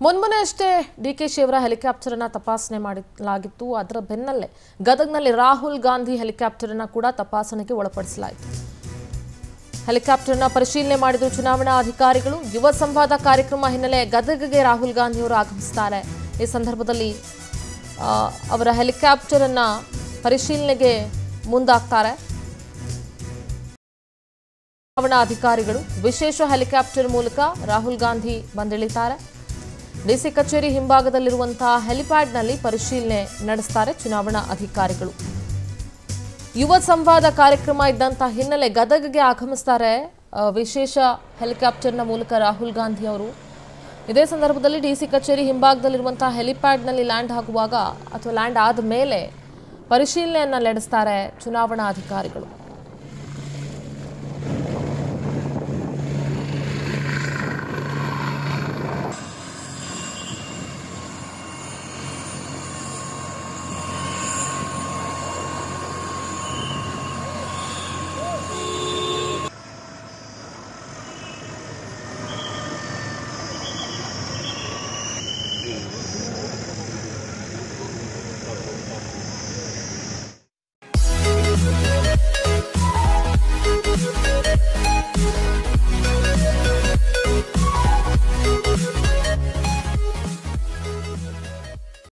ಮೊನ್ಮೊನ್ನೆ ಅಷ್ಟೇ D K ಶಿವರ helicopter ಅನ್ನ ತಪಾಸಣೆ ಮಾಡಲಾಗಿತ್ತು ಅದರ ಬೆನ್ನಲ್ಲೇ ಗದಗ್ನಲ್ಲಿ ರಾಹುಲ್ ಗಾಂಧಿ ಹೆಲಿಕಾಪ್ಟರ್ ಅನ್ನ ಕೂಡ ತಪಾಸಣೆಗೆ ಒಳಪಡಿಸಲಾಯಿತು ಹೆಲಿಕಾಪ್ಟರ್ನ ಪರಿಶೀಲನೆ ಮಾಡಿದ್ರು ಚುನಾವಣಾ ಅಧಿಕಾರಿಗಳು ಯುವ ಸಂವಾದ ಕಾರ್ಯಕ್ರಮ ಹಿನ್ನೆಲೆ ಗದಗ್ಗೆ ರಾಹುಲ್ ಗಾಂಧಿ ಅವರು ಆಗಮಿಸುತ್ತಾರೆ ಈ ಸಂದರ್ಭದಲ್ಲಿ ಆ, ಅವರ ಹೆಲಿಕಾಪ್ಟರ್ ಅನ್ನ ಪರಿಶೀಲನೆಗೆ ಮುಂದಾಗ್ತಾರೆ ಚುನಾವಣಾ ಅಧಿಕಾರಿಗಳು ವಿಶೇಷ ಹೆಲಿಕಾಪ್ಟರ್ ಮೂಲಕ ರಾಹುಲ್ ಗಾಂಧಿ ಬಂದಿಳಿತಾರೆ ಡಿಸಿ ಕಚೇರಿ ಹಿಂಭಾಗದಲ್ಲಿರುವಂತಹ ಹೆಲಿಪ್ಯಾಡ್ನಲ್ಲಿ ಪರಿಶೀಲನೆ ನಡೆಸ್ತಾರೆ ಚುನಾವಣಾ ಅಧಿಕಾರಿಗಳು ಯುವ ಸಂವಾದ ಕಾರ್ಯಕ್ರಮ ಇದ್ದಂಥ ಹಿನ್ನೆಲೆ ಗದಗ್ಗೆ ಆಗಮಿಸ್ತಾರೆ ಆ, ವಿಶೇಷ ಹೆಲಿಕಾಪ್ಟರ್ನ ಮೂಲಕ ರಾಹುಲ್ ಗಾಂಧಿ ಅವರು ಇದೇ ಸಂದರ್ಭದಲ್ಲಿ ಡಿಸಿ ಕಚೇರಿ ಹಿಂಭಾಗದಲ್ಲಿರುವಂತಹ ಹೆಲಿಪ್ಯಾಡ್ನಲ್ಲಿ ಲ್ಯಾಂಡ್ ಆಗುವಾಗ ಅಥವಾ ಲ್ಯಾಂಡ್ ಆದ ಮೇಲೆ ಪರಿಶೀಲನೆಯನ್ನ ನಡೆಸ್ತಾರೆ ಚುನಾವಣಾ ಅಧಿಕಾರಿಗಳು